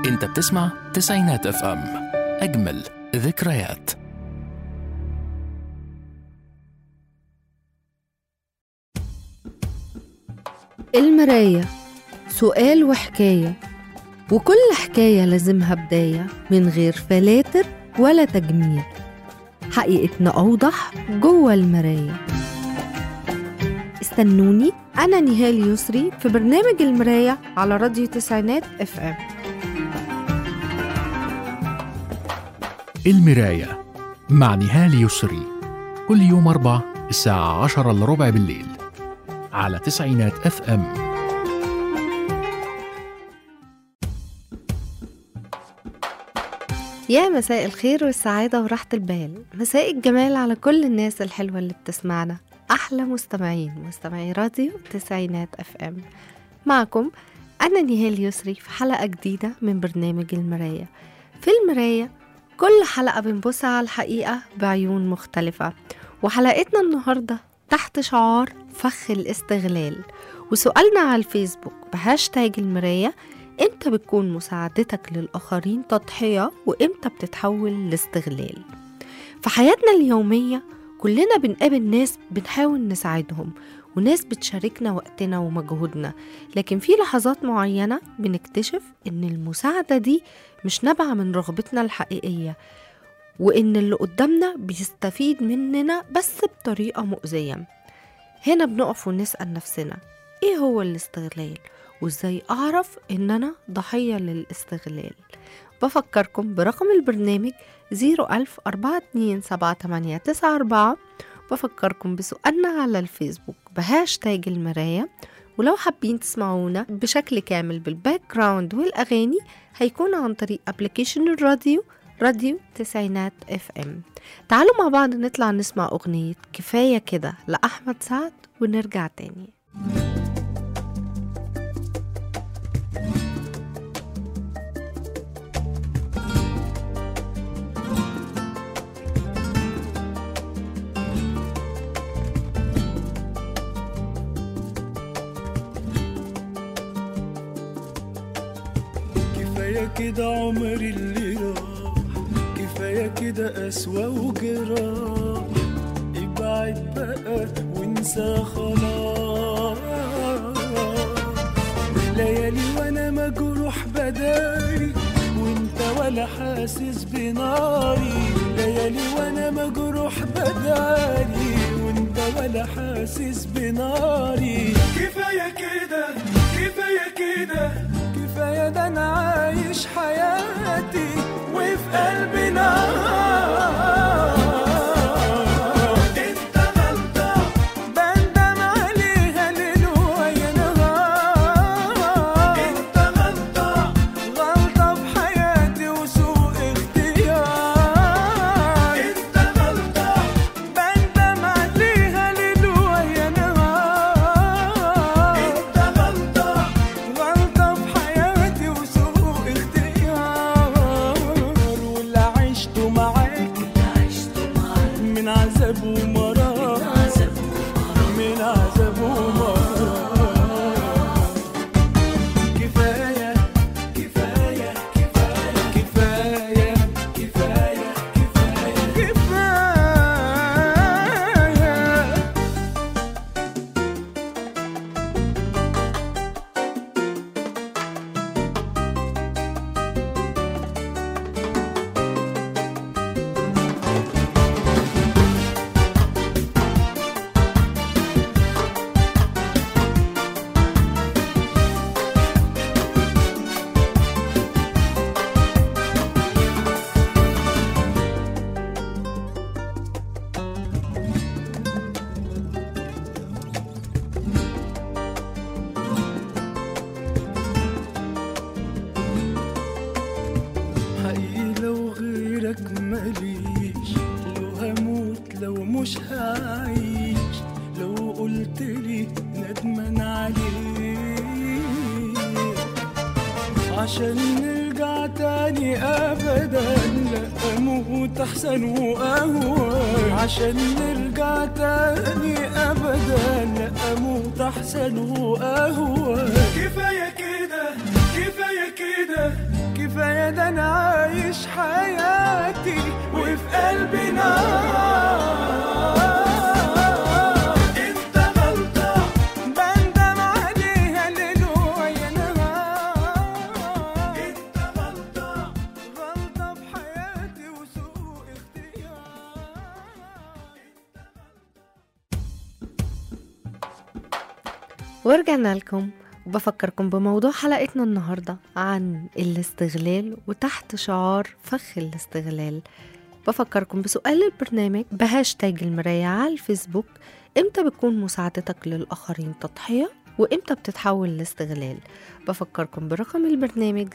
انت بتسمع تسعينات اف ام اجمل ذكريات المراية سؤال وحكاية وكل حكاية لازمها بداية من غير فلاتر ولا تجميل حقيقتنا أوضح جوه المراية استنوني أنا نهال يسري في برنامج المراية على راديو تسعينات اف ام المراية مع نهال يسري كل يوم أربع الساعة عشرة إلا ربع بالليل على تسعينات اف ام يا مساء الخير والسعادة وراحة البال مساء الجمال على كل الناس الحلوة اللي بتسمعنا أحلى مستمعين مستمعي راديو تسعينات اف ام معكم أنا نهال يسري في حلقة جديدة من برنامج المراية في المراية كل حلقة بنبص على الحقيقة بعيون مختلفة وحلقتنا النهاردة تحت شعار فخ الاستغلال وسؤالنا على الفيسبوك بهاشتاج المراية امتى بتكون مساعدتك للآخرين تضحية وامتى بتتحول لاستغلال في حياتنا اليومية كلنا بنقابل ناس بنحاول نساعدهم وناس بتشاركنا وقتنا ومجهودنا لكن في لحظات معينة بنكتشف إن المساعدة دي مش نابعة من رغبتنا الحقيقية وإن اللي قدامنا بيستفيد مننا بس بطريقة مؤذية هنا بنقف ونسأل نفسنا إيه هو الاستغلال؟ وإزاي أعرف إن أنا ضحية للاستغلال؟ بفكركم برقم البرنامج 010427894 بفكركم بسؤالنا على الفيسبوك بهاشتاج المراية ولو حابين تسمعونا بشكل كامل بالباك جراوند والأغاني هيكون عن طريق ابلكيشن الراديو راديو تسعينات اف ام تعالوا مع بعض نطلع نسمع أغنية كفاية كده لأحمد سعد ونرجع تاني كفاية كده عمري اللي راح كفاية كده قسوة وجراح ابعد بقى وانسى خلاص ليالي وانا مجروح بداري وانت ولا حاسس بناري ليالي وانا مجروح بداري وانت ولا حاسس بناري كفاية كده كفاية كده كفاية ده انا عايش حياتي وفي قلبي نار انت غلطة بندم عليها ليل ويا نهار انت غلطة غلطة في حياتي وسوء اختيار انت غلطة بندم عليها ليل ويا نهار انت غلطة غلطة في حياتي وسوء اختيار واللي عشته معاك من عذاب ومرار من عذاب ومرار كفاية كفاية كفاية كفاية كفاية كفاية كفاية حقيقي لو غيرك ماليش لو هموت لو مش هعيش لو قلت لي ندمان عليك عشان نرجع تاني ابدا لا اموت احسن واهون عشان نرجع تاني ابدا لا اموت احسن واهون كفايه كده كفايه كده ورجعنا لكم وبفكركم بموضوع حلقتنا النهاردة عن الاستغلال وتحت شعار فخ الاستغلال بفكركم بسؤال البرنامج بهاشتاج المراية على الفيسبوك امتى بتكون مساعدتك للآخرين تضحية وامتى بتتحول لاستغلال بفكركم برقم البرنامج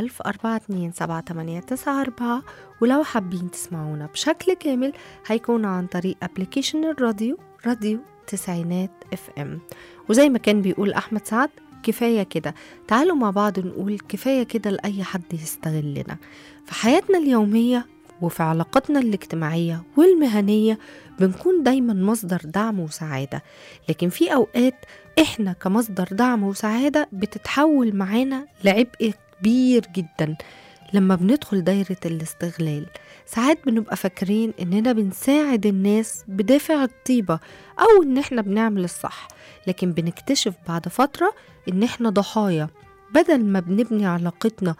010427894 ولو حابين تسمعونا بشكل كامل هيكون عن طريق ابليكيشن الراديو راديو تسعينات اف ام وزي ما كان بيقول احمد سعد كفايه كده تعالوا مع بعض نقول كفايه كده لاي حد يستغلنا في حياتنا اليوميه وفي علاقاتنا الاجتماعيه والمهنيه بنكون دايما مصدر دعم وسعاده لكن في اوقات احنا كمصدر دعم وسعاده بتتحول معانا لعبء كبير جدا لما بندخل دايره الاستغلال ساعات بنبقى فاكرين اننا بنساعد الناس بدافع الطيبه او ان احنا بنعمل الصح لكن بنكتشف بعد فتره ان احنا ضحايا بدل ما بنبني علاقتنا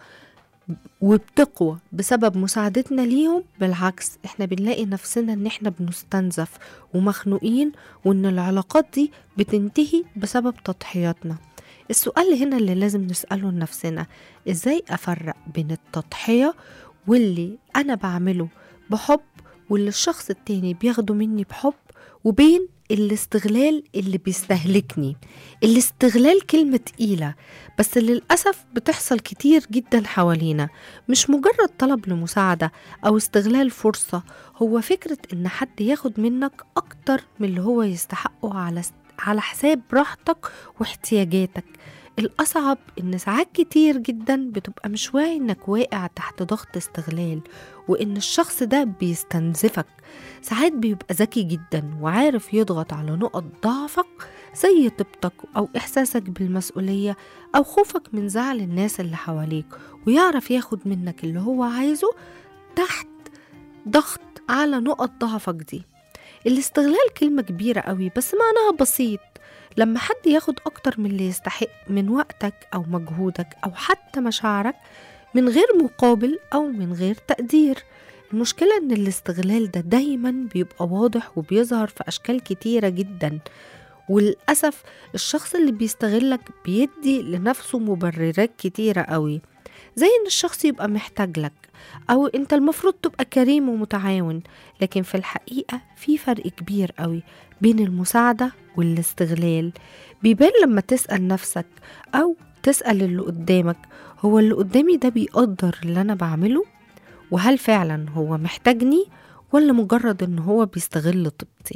وبتقوى بسبب مساعدتنا ليهم بالعكس احنا بنلاقي نفسنا ان احنا بنستنزف ومخنوقين وان العلاقات دي بتنتهي بسبب تضحياتنا السؤال هنا اللي لازم نسأله لنفسنا ازاي افرق بين التضحية واللي انا بعمله بحب واللي الشخص التاني بياخده مني بحب وبين الاستغلال اللي بيستهلكني الاستغلال كلمة تقيلة بس للأسف بتحصل كتير جدا حوالينا مش مجرد طلب لمساعدة أو استغلال فرصة هو فكرة إن حد ياخد منك أكتر من اللي هو يستحقه على على حساب راحتك واحتياجاتك الأصعب إن ساعات كتير جدا بتبقى مش واعي إنك واقع تحت ضغط استغلال وإن الشخص ده بيستنزفك ساعات بيبقى ذكي جدا وعارف يضغط على نقط ضعفك زي طيبتك أو إحساسك بالمسؤولية أو خوفك من زعل الناس اللي حواليك ويعرف ياخد منك اللي هو عايزه تحت ضغط على نقط ضعفك دي الاستغلال كلمة كبيرة قوي بس معناها بسيط لما حد ياخد أكتر من اللي يستحق من وقتك أو مجهودك أو حتى مشاعرك من غير مقابل أو من غير تقدير المشكلة إن الاستغلال ده دايما بيبقى واضح وبيظهر في أشكال كتيرة جدا وللأسف الشخص اللي بيستغلك بيدي لنفسه مبررات كتيرة قوي زي إن الشخص يبقى محتاج لك أو أنت المفروض تبقى كريم ومتعاون لكن في الحقيقة في فرق كبير قوي بين المساعدة والاستغلال بيبان لما تسأل نفسك أو تسأل اللي قدامك هو اللي قدامي ده بيقدر اللي أنا بعمله وهل فعلا هو محتاجني ولا مجرد إن هو بيستغل طيبتي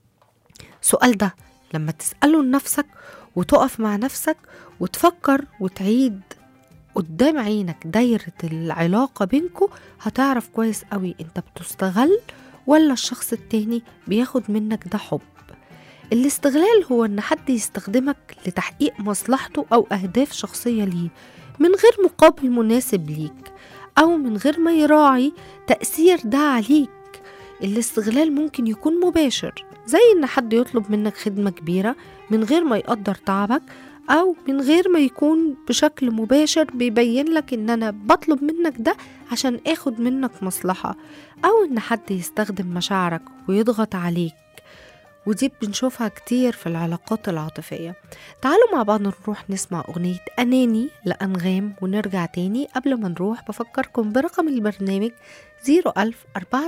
السؤال ده لما تسأله لنفسك وتقف مع نفسك وتفكر وتعيد قدام عينك دايرة العلاقة بينكو هتعرف كويس قوي انت بتستغل ولا الشخص التاني بياخد منك ده حب الاستغلال هو ان حد يستخدمك لتحقيق مصلحته او اهداف شخصية ليه من غير مقابل مناسب ليك او من غير ما يراعي تأثير ده عليك الاستغلال ممكن يكون مباشر زي ان حد يطلب منك خدمة كبيرة من غير ما يقدر تعبك او من غير ما يكون بشكل مباشر بيبين لك ان انا بطلب منك ده عشان اخد منك مصلحة او ان حد يستخدم مشاعرك ويضغط عليك ودي بنشوفها كتير في العلاقات العاطفية تعالوا مع بعض نروح نسمع أغنية أناني لأنغام ونرجع تاني قبل ما نروح بفكركم برقم البرنامج 01000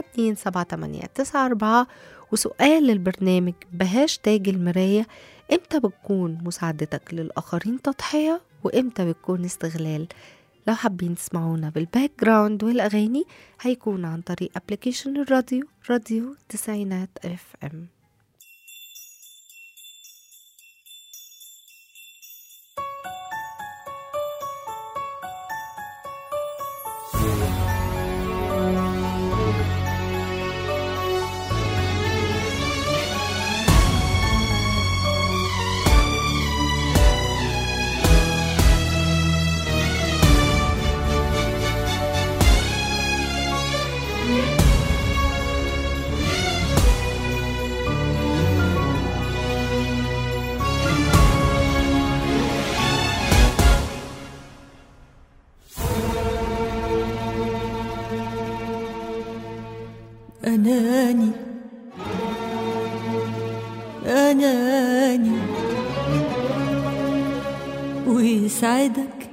427 وسؤال البرنامج بهاشتاج المراية امتى بتكون مساعدتك للآخرين تضحية وامتى بتكون استغلال لو حابين تسمعونا بالباك جراوند والأغاني هيكون عن طريق ابلكيشن الراديو راديو تسعينات اف ام أناني أناني ويسعدك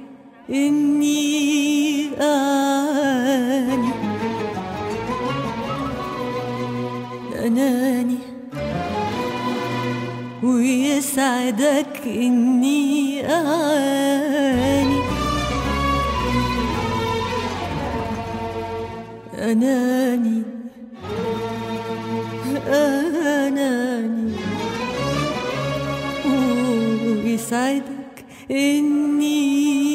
إني أعاني أناني ويسعدك إني أعاني أناني أناني ويسعدك إني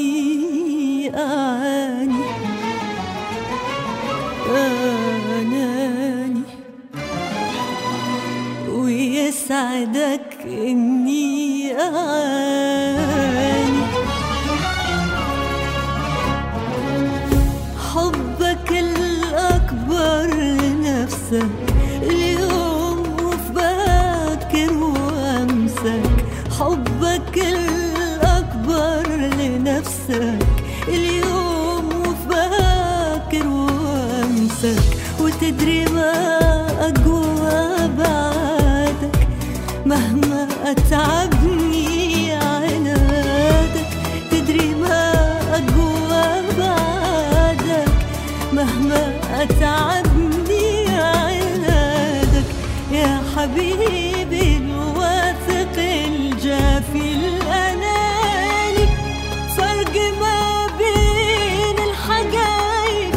أعاني أناني ويسعدك إني أعاني حبك الأكبر لنفسك اليوم وفي باكر وأمسك حبك الأكبر لنفسك اليوم وفي باكر وأمسك وتدري ما أقوى بعدك مهما أتعبني عنادك تدري ما أقوى بعدك مهما أتعبني عنادك يا حبيبي الواثق الجافي الأناني فرق ما بين الحقايق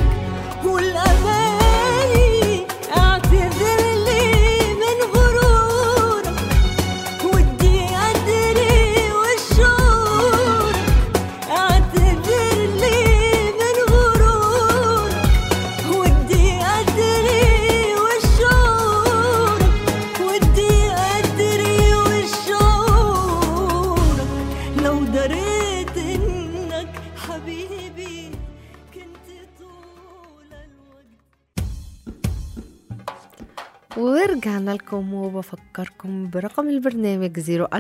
والأماني اعتذر لي من غرورك ودي أدري وشورك اعتذر لي من غرورك ودي أدري وشورك ودي أدري وشورك لو دريت إنك حبيبي كنت طول الوقت ورجعنا لكم وبفكركم برقم البرنامج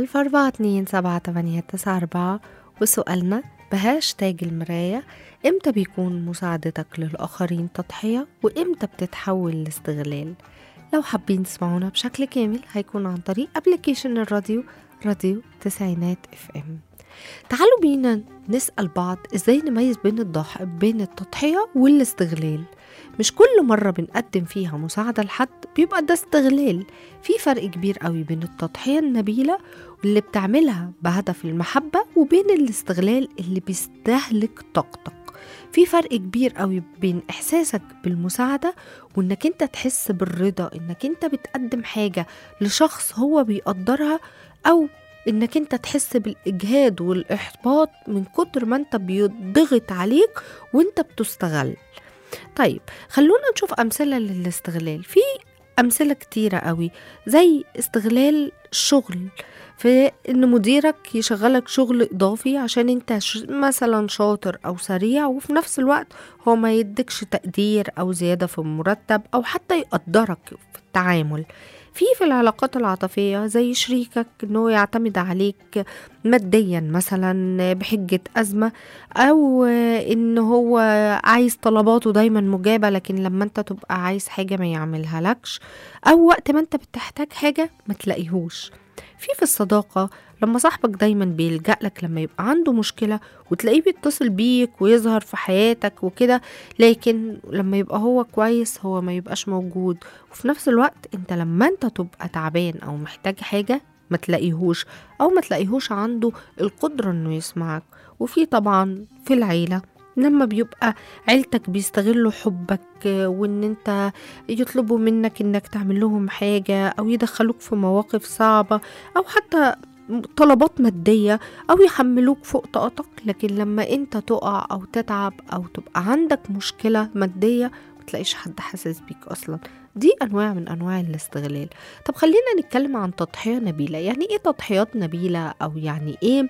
014278994 وسؤالنا بهاشتاج المراية امتى بيكون مساعدتك للآخرين تضحية وامتى بتتحول لاستغلال لو حابين تسمعونا بشكل كامل هيكون عن طريق ابلكيشن الراديو راديو تسعينات اف ام تعالوا بينا نسأل بعض ازاي نميز بين الضح بين التضحية والاستغلال مش كل مرة بنقدم فيها مساعدة لحد بيبقى ده استغلال في فرق كبير قوي بين التضحية النبيلة واللي بتعملها بهدف المحبة وبين الاستغلال اللي بيستهلك طاقتك في فرق كبير قوي بين احساسك بالمساعدة وانك انت تحس بالرضا انك انت بتقدم حاجة لشخص هو بيقدرها او انك انت تحس بالاجهاد والاحباط من كتر ما انت بيضغط عليك وانت بتستغل طيب خلونا نشوف امثله للاستغلال في امثله كتيره قوي زي استغلال الشغل في ان مديرك يشغلك شغل اضافي عشان انت ش- مثلا شاطر او سريع وفي نفس الوقت هو ما يدكش تقدير او زياده في المرتب او حتى يقدرك في التعامل في في العلاقات العاطفية زي شريكك انه يعتمد عليك ماديا مثلا بحجة أزمة أو إن هو عايز طلباته دايما مجابة لكن لما انت تبقى عايز حاجة ما يعملها لكش أو وقت ما انت بتحتاج حاجة ما تلاقيهوش في في الصداقة لما صاحبك دايما بيلجأ لك لما يبقى عنده مشكلة وتلاقيه بيتصل بيك ويظهر في حياتك وكده لكن لما يبقى هو كويس هو ما يبقاش موجود وفي نفس الوقت انت لما انت تبقى تعبان او محتاج حاجة ما تلاقيهوش او ما تلاقيهوش عنده القدرة انه يسمعك وفي طبعا في العيلة لما بيبقى عيلتك بيستغلوا حبك آه، وان انت يطلبوا منك انك تعمل لهم حاجة او يدخلوك في مواقف صعبة او حتى طلبات مادية أو يحملوك فوق طاقتك لكن لما أنت تقع أو تتعب أو تبقى عندك مشكلة مادية متلاقيش حد حاسس بيك أصلا دي أنواع من أنواع الاستغلال طب خلينا نتكلم عن تضحية نبيلة يعني إيه تضحيات نبيلة أو يعني إيه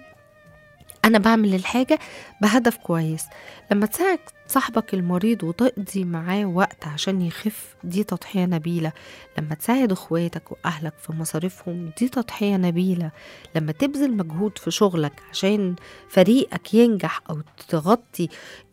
أنا بعمل الحاجة بهدف كويس لما تساعد صاحبك المريض وتقضي معاه وقت عشان يخف دي تضحية نبيلة لما تساعد اخواتك واهلك في مصاريفهم دي تضحية نبيلة لما تبذل مجهود في شغلك عشان فريقك ينجح او تغطي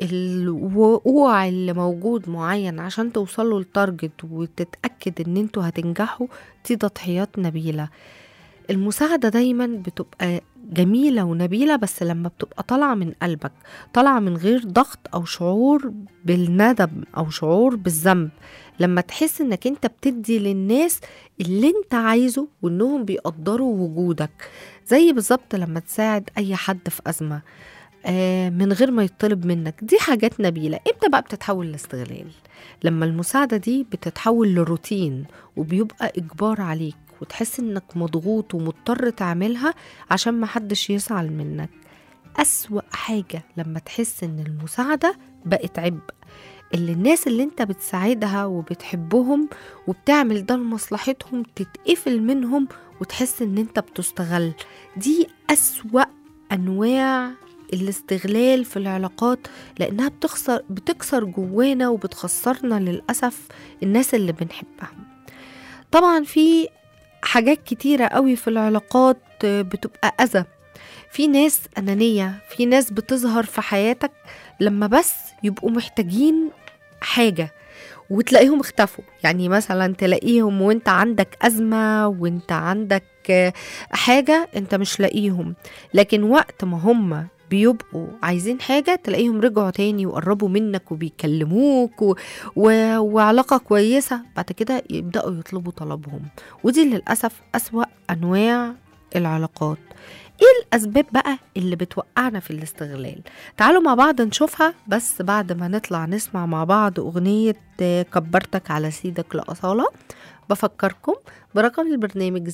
الوقوع اللي موجود معين عشان توصلوا لتارجت وتتأكد ان انتوا هتنجحوا دي تضحيات نبيلة المساعدة دايما بتبقى جميلة ونبيلة بس لما بتبقى طالعة من قلبك طالعة من غير ضغط أو شعور بالندم أو شعور بالذنب لما تحس انك انت بتدي للناس اللي انت عايزه وانهم بيقدروا وجودك زي بالظبط لما تساعد اي حد في ازمه آه من غير ما يطلب منك دي حاجات نبيله امتى بقى بتتحول لاستغلال لما المساعده دي بتتحول لروتين وبيبقى اجبار عليك وتحس انك مضغوط ومضطر تعملها عشان محدش يزعل منك أسوأ حاجة لما تحس إن المساعدة بقت عبء اللي الناس اللي انت بتساعدها وبتحبهم وبتعمل ده لمصلحتهم تتقفل منهم وتحس ان انت بتستغل دي أسوأ أنواع الاستغلال في العلاقات لأنها بتخسر بتكسر جوانا وبتخسرنا للأسف الناس اللي بنحبها طبعا في حاجات كتيرة قوي في العلاقات بتبقى أذى في ناس أنانية في ناس بتظهر في حياتك لما بس يبقوا محتاجين حاجة وتلاقيهم اختفوا يعني مثلا تلاقيهم وانت عندك أزمة وانت عندك آه، حاجة انت مش لاقيهم لكن وقت ما هم بيبقوا عايزين حاجة تلاقيهم رجعوا تاني وقربوا منك وبيكلموك و... و... وعلاقة كويسة بعد كده يبدأوا يطلبوا طلبهم ودي للأسف أسوأ أنواع العلاقات ايه الاسباب بقى اللي بتوقعنا في الاستغلال تعالوا مع بعض نشوفها بس بعد ما نطلع نسمع مع بعض اغنية آه، كبرتك على سيدك لأصالة بفكركم برقم البرنامج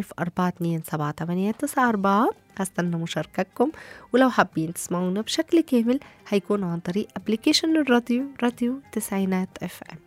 010427894 هستنى مشاركتكم ولو حابين تسمعونا بشكل كامل هيكون عن طريق ابلكيشن الراديو راديو تسعينات اف ام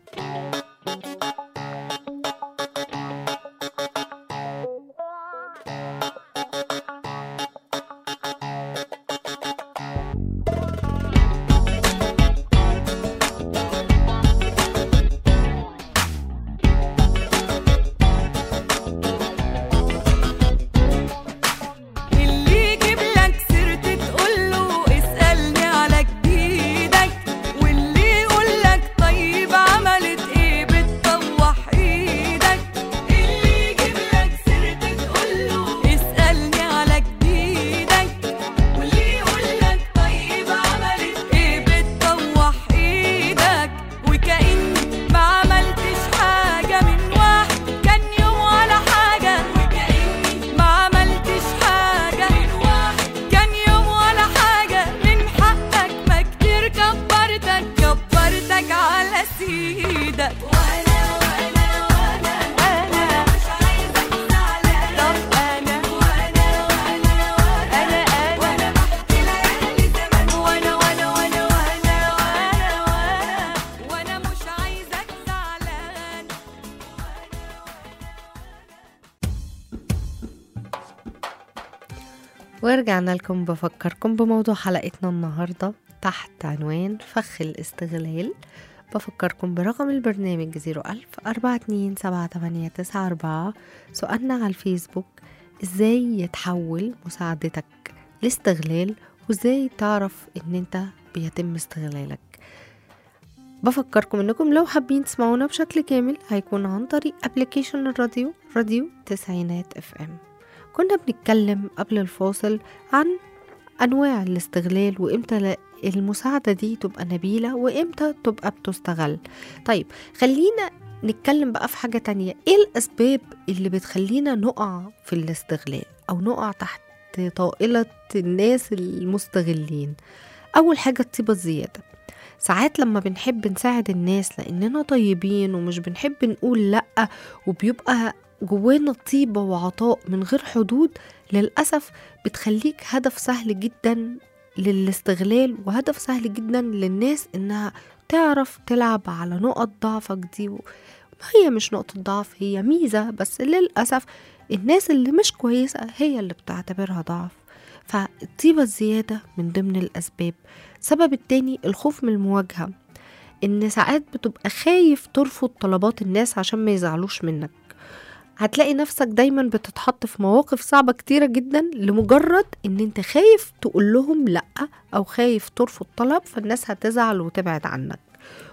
اللي يجيب لك سيرتي تقول له اسألني على جديدك واللي يقول لك طيب عملت ايه بتطوح ايدك اللي يجيب لك سيرتي تقول له اسألني على جديدك واللي يقول لك طيب عملت ايه بتطوح ايدك وكأني ما عملتش حاجة من واحد كان يوم ولا حاجة وكأني ما عملتش حاجة من واحد كان يوم ولا حاجة من حقك ما كتير كبرتك كبرتك على سيدك وانا وانا وانا انا مش عايزك زعلان طب انا وانا وانا وانا انا وانا بحكي ليالي زمان وانا وانا وانا وانا وانا وانا وانا مش عايزك زعلان ورجعنا لكم بفكركم بموضوع حلقتنا النهاردة تحت عنوان فخ الاستغلال بفكركم برقم البرنامج 01000 42 7894 سؤالنا على الفيسبوك ازاي يتحول مساعدتك لاستغلال وازاي تعرف ان انت بيتم استغلالك بفكركم انكم لو حابين تسمعونا بشكل كامل هيكون عن طريق ابلكيشن الراديو راديو تسعينات اف ام كنا بنتكلم قبل الفاصل عن انواع الاستغلال وامتى لا- المساعدة دي تبقى نبيلة وامتى تبقى بتستغل طيب خلينا نتكلم بقى في حاجة تانية ايه الاسباب اللي بتخلينا نقع في الاستغلال او نقع تحت طائلة الناس المستغلين اول حاجة الطيبة الزيادة ساعات لما بنحب نساعد الناس لاننا طيبين ومش بنحب نقول لا وبيبقى جوانا طيبة وعطاء من غير حدود للأسف بتخليك هدف سهل جدا للاستغلال وهدف سهل جدا للناس إنها تعرف تلعب على نقط ضعفك دي و- هي مش نقطة ضعف هي ميزة بس للأسف الناس اللي مش كويسة هي اللي بتعتبرها ضعف فالطيبة الزيادة من ضمن الأسباب السبب التاني الخوف من المواجهة إن ساعات بتبقى خايف ترفض طلبات الناس عشان ما يزعلوش منك هتلاقي نفسك دايما بتتحط في مواقف صعبة كتيرة جدا لمجرد ان انت خايف تقول لهم لا او خايف ترفض طلب فالناس هتزعل وتبعد عنك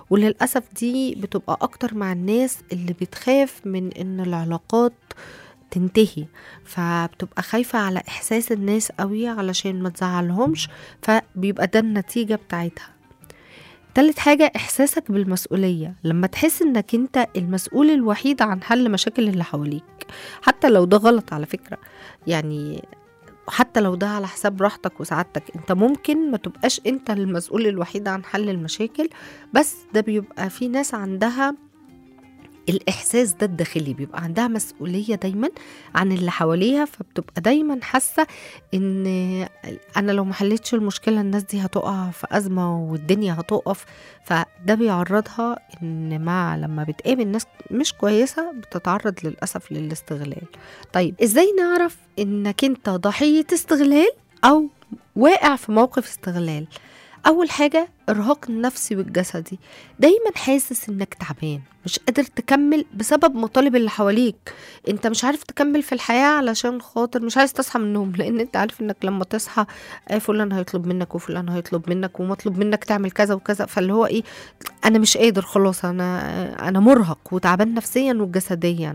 وللأسف دي بتبقى أكتر مع الناس اللي بتخاف من إن العلاقات تنتهي فبتبقى خايفة على إحساس الناس قوي علشان ما تزعلهمش فبيبقى ده النتيجة بتاعتها تالت حاجة إحساسك بالمسؤولية لما تحس إنك أنت المسؤول الوحيد عن حل مشاكل اللي حواليك حتى لو ده غلط على فكرة يعني حتى لو ده على حساب راحتك وسعادتك انت ممكن ما تبقاش انت المسؤول الوحيد عن حل المشاكل بس ده بيبقى في ناس عندها الإحساس ده الداخلي بيبقى عندها مسؤولية دايما عن اللي حواليها فبتبقى دايما حاسة إن أنا لو محلتش المشكلة الناس دي هتقع في أزمة والدنيا هتقف فده بيعرضها إن مع لما بتقابل ناس مش كويسة بتتعرض للأسف للاستغلال طيب إزاي نعرف إنك أنت ضحية استغلال أو واقع في موقف استغلال أول حاجة إرهاق النفسي والجسدي دايما حاسس إنك تعبان مش قادر تكمل بسبب مطالب اللي حواليك انت مش عارف تكمل في الحياة علشان خاطر مش عايز تصحى من النوم لان انت عارف انك لما تصحى آه، فلان هيطلب منك وفلان هيطلب منك ومطلوب منك تعمل كذا وكذا فاللي هو ايه انا مش قادر خلاص انا انا مرهق وتعبان نفسيا وجسديا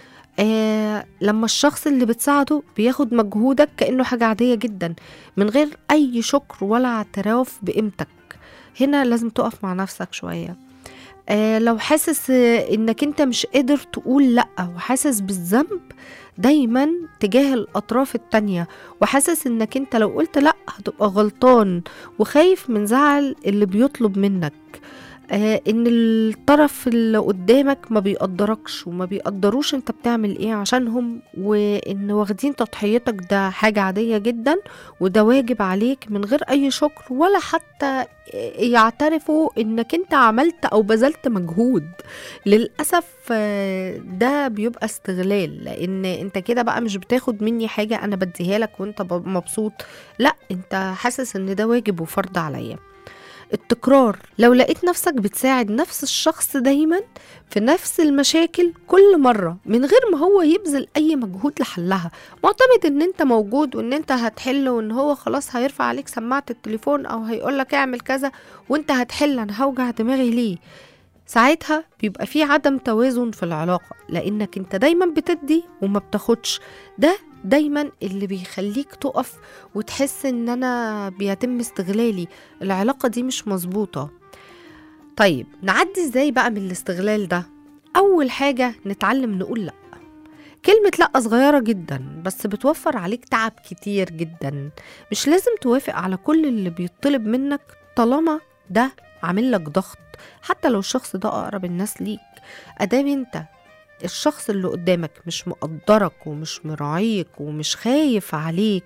آه لما الشخص اللي بتساعده بياخد مجهودك كأنه حاجة عادية جدا من غير أي شكر ولا اعتراف بقيمتك هنا لازم تقف مع نفسك شوية آه لو حاسس آه، انك انت مش قادر تقول لا وحاسس بالذنب دايما تجاه الاطراف التانية وحاسس انك انت لو قلت لا هتبقى غلطان وخايف من زعل اللي بيطلب منك آه ان الطرف اللي قدامك ما بيقدركش وما بيقدروش انت بتعمل ايه عشانهم وان واخدين تضحيتك ده حاجة عادية جدا وده واجب عليك من غير اي شكر ولا حتى يعترفوا انك انت عملت او بذلت مجهود للاسف آه، ده بيبقى استغلال لان انت كده بقى مش بتاخد مني حاجه انا بديها لك وانت ب- مبسوط لا انت حاسس ان ده واجب وفرض عليا التكرار لو لقيت نفسك بتساعد نفس الشخص دايما في نفس المشاكل كل مرة من غير ما هو يبذل أي مجهود لحلها معتمد ان انت موجود وان انت هتحل وان هو خلاص هيرفع عليك سماعة التليفون او هيقولك اعمل كذا وانت هتحل انا هوجع دماغي ليه ساعتها بيبقى في عدم توازن في العلاقة لأنك أنت دايما بتدي وما بتاخدش ده دايما اللي بيخليك تقف وتحس ان انا بيتم استغلالي العلاقة دي مش مظبوطة طيب نعدي ازاي بقى من الاستغلال ده اول حاجة نتعلم نقول لا كلمة لأ صغيرة جدا بس بتوفر عليك تعب كتير جدا مش لازم توافق على كل اللي بيطلب منك طالما ده عامل لك ضغط حتى لو الشخص ده أقرب الناس ليك أدام انت الشخص اللي قدامك مش مقدرك ومش مراعيك ومش خايف عليك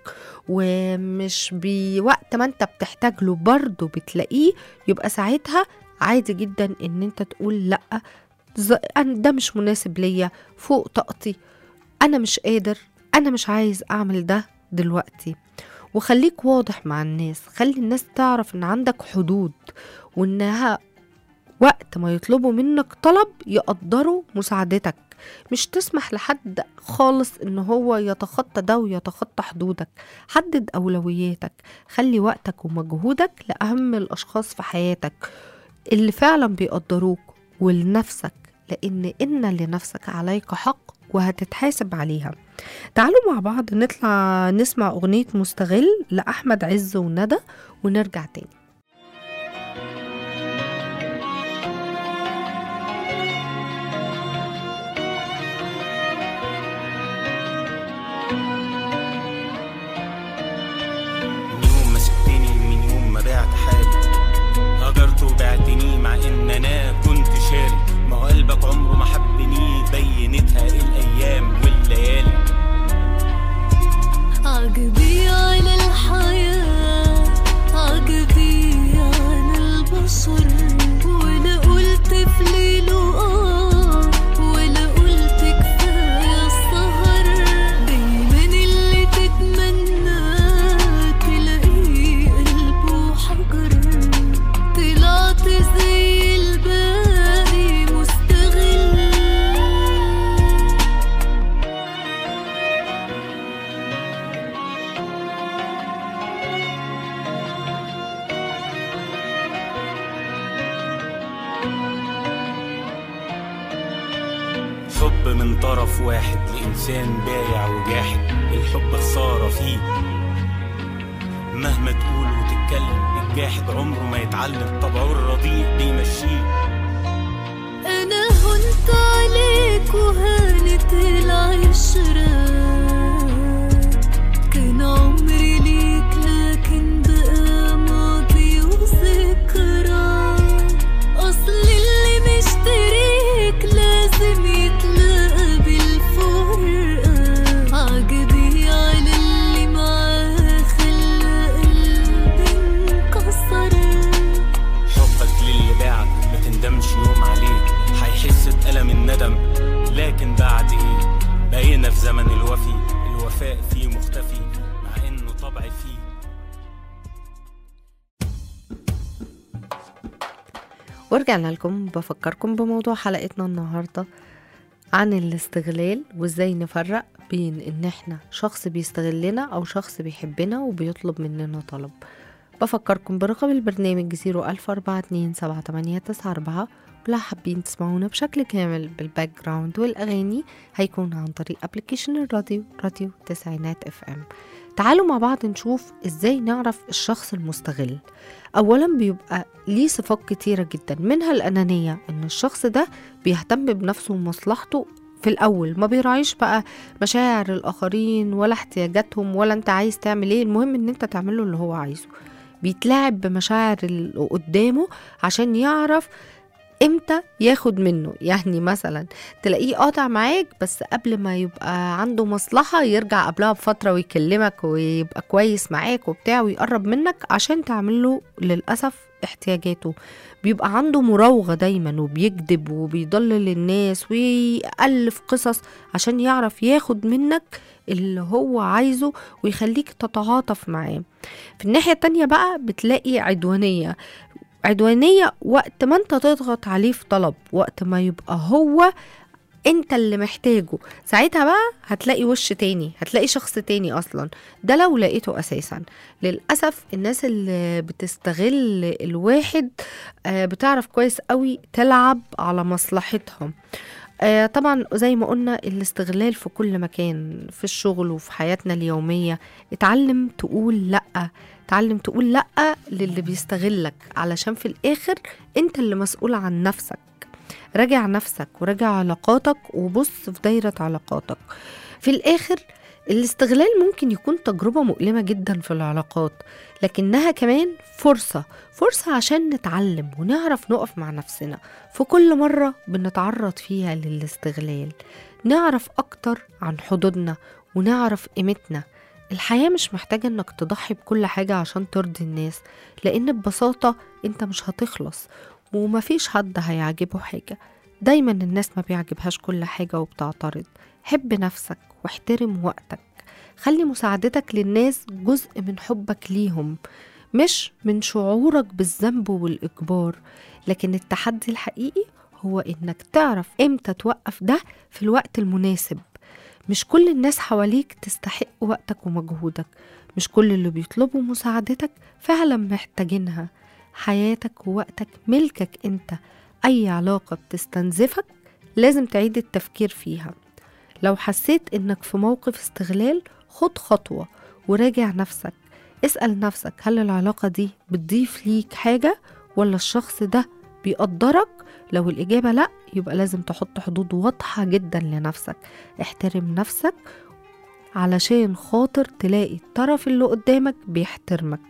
ومش بوقت ما انت بتحتاج له برضه بتلاقيه يبقى ساعتها عادي جدا ان انت تقول لا ز- أنا ده مش مناسب ليا فوق طاقتي انا مش قادر انا مش عايز اعمل ده دلوقتي وخليك واضح مع الناس خلي الناس تعرف ان عندك حدود وانها وقت ما يطلبوا منك طلب يقدروا مساعدتك مش تسمح لحد خالص ان هو يتخطى ده ويتخطى حدودك حدد اولوياتك خلي وقتك ومجهودك لاهم الاشخاص في حياتك اللي فعلا بيقدروك ولنفسك لان ان لنفسك عليك حق وهتتحاسب عليها تعالوا مع بعض نطلع نسمع اغنيه مستغل لاحمد عز وندى ونرجع تاني من يوم ما سبتني من يوم ما بعت حالي هجرت وبعتني مع ان انا كنت شاري ما هو قلبك عمره ما حبني بينتها الايام والليالي عجبي على الحياة عجبي من طرف واحد لإنسان بايع وجاحد الحب خسارة فيه مهما تقول وتتكلم الجاحد عمره ما يتعلم طبعه الرديء بيمشيه أنا هنت عليك وهانت العشرة كان عمري ليك لكن بقى ماضي وذكرى أصل اللي مشتريك لازم يتلاقى بالفرقة عجبي على اللي معاه خلى قلبي انكسر حبك للي باعك ما تندمش يوم عليه هيحس بألم الندم لكن بعد ايه بقينا في زمن الوفي الوفاء فيه مختفي مع انه طبع فيه ورجعنا لكم بفكركم بموضوع حلقتنا النهاردة عن الاستغلال وازاي نفرق بين ان احنا شخص بيستغلنا او شخص بيحبنا وبيطلب مننا طلب بفكركم برقم البرنامج 014278994 ولو حابين تسمعونا بشكل كامل بالباك جراوند والاغاني هيكون عن طريق ابلكيشن الراديو راديو تسعينات اف ام تعالوا مع بعض نشوف ازاي نعرف الشخص المستغل اولا بيبقى ليه صفات كتيره جدا منها الانانيه ان الشخص ده بيهتم بنفسه ومصلحته في الاول ما بيراعيش بقى مشاعر الاخرين ولا احتياجاتهم ولا انت عايز تعمل ايه المهم ان انت تعمله اللي هو عايزه بيتلاعب بمشاعر اللي قدامه عشان يعرف امتى ياخد منه يعني مثلا تلاقيه قاطع معاك بس قبل ما يبقى عنده مصلحة يرجع قبلها بفترة ويكلمك ويبقى كويس معاك وبتاع ويقرب منك عشان تعمله للأسف احتياجاته بيبقى عنده مراوغة دايما وبيكذب وبيضلل الناس ويألف قصص عشان يعرف ياخد منك اللي هو عايزه ويخليك تتعاطف معاه في الناحية التانية بقى بتلاقي عدوانية عدوانية وقت ما انت تضغط عليه في طلب وقت ما يبقى هو انت اللي محتاجه ساعتها بقى هتلاقي وش تاني هتلاقي شخص تاني اصلا ده لو لقيته اساسا للاسف الناس اللي بتستغل الواحد آه، بتعرف كويس قوي تلعب على مصلحتهم آه، طبعا زي ما قلنا الاستغلال في كل مكان في الشغل وفي حياتنا اليومية اتعلم تقول لأ اتعلم تقول لأ للي بيستغلك علشان في الآخر انت اللي مسؤول عن نفسك راجع نفسك وراجع علاقاتك وبص في دايرة علاقاتك في الآخر الاستغلال ممكن يكون تجربة مؤلمة جدا في العلاقات لكنها كمان فرصة فرصة عشان نتعلم ونعرف نقف مع نفسنا في كل مرة بنتعرض فيها للاستغلال نعرف أكتر عن حدودنا ونعرف قيمتنا الحياة مش محتاجة انك تضحي بكل حاجة عشان ترضي الناس لان ببساطة انت مش هتخلص ومفيش حد هيعجبه حاجة دايما الناس ما بيعجبهاش كل حاجة وبتعترض حب نفسك واحترم وقتك خلي مساعدتك للناس جزء من حبك ليهم مش من شعورك بالذنب والإجبار لكن التحدي الحقيقي هو إنك تعرف إمتى توقف ده في الوقت المناسب مش كل الناس حواليك تستحق وقتك ومجهودك مش كل اللي بيطلبوا مساعدتك فعلا محتاجينها حياتك ووقتك ملكك انت اي علاقة بتستنزفك لازم تعيد التفكير فيها لو حسيت انك في موقف استغلال خد خطوة وراجع نفسك اسأل نفسك هل العلاقة دي بتضيف ليك حاجة ولا الشخص ده بيقدرك لو الإجابة لأ يبقى لازم تحط حدود واضحة جدا لنفسك احترم نفسك علشان خاطر تلاقي الطرف اللي قدامك بيحترمك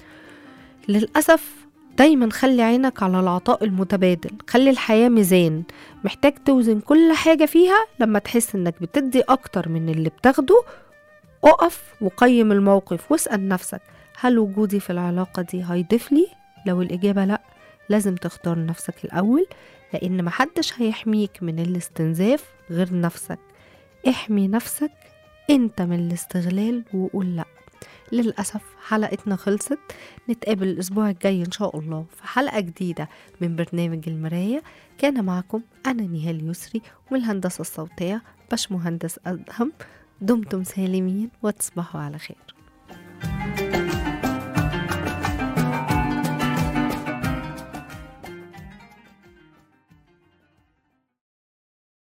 للأسف دايما خلي عينك على العطاء المتبادل خلي الحياة ميزان محتاج توزن كل حاجة فيها لما تحس انك بتدي اكتر من اللي بتاخده اقف وقيم الموقف واسأل نفسك هل وجودي في العلاقة دي هيضيف لي؟ لو الإجابة لأ لازم تختار نفسك الأول لأن محدش هيحميك من الاستنزاف غير نفسك احمي نفسك انت من الاستغلال وقول لأ للأسف حلقتنا خلصت نتقابل الأسبوع الجاي إن شاء الله في حلقة جديدة من برنامج المراية كان معكم أنا نهال يسري ومن الهندسة الصوتية باش مهندس أدهم دمتم سالمين وتصبحوا على خير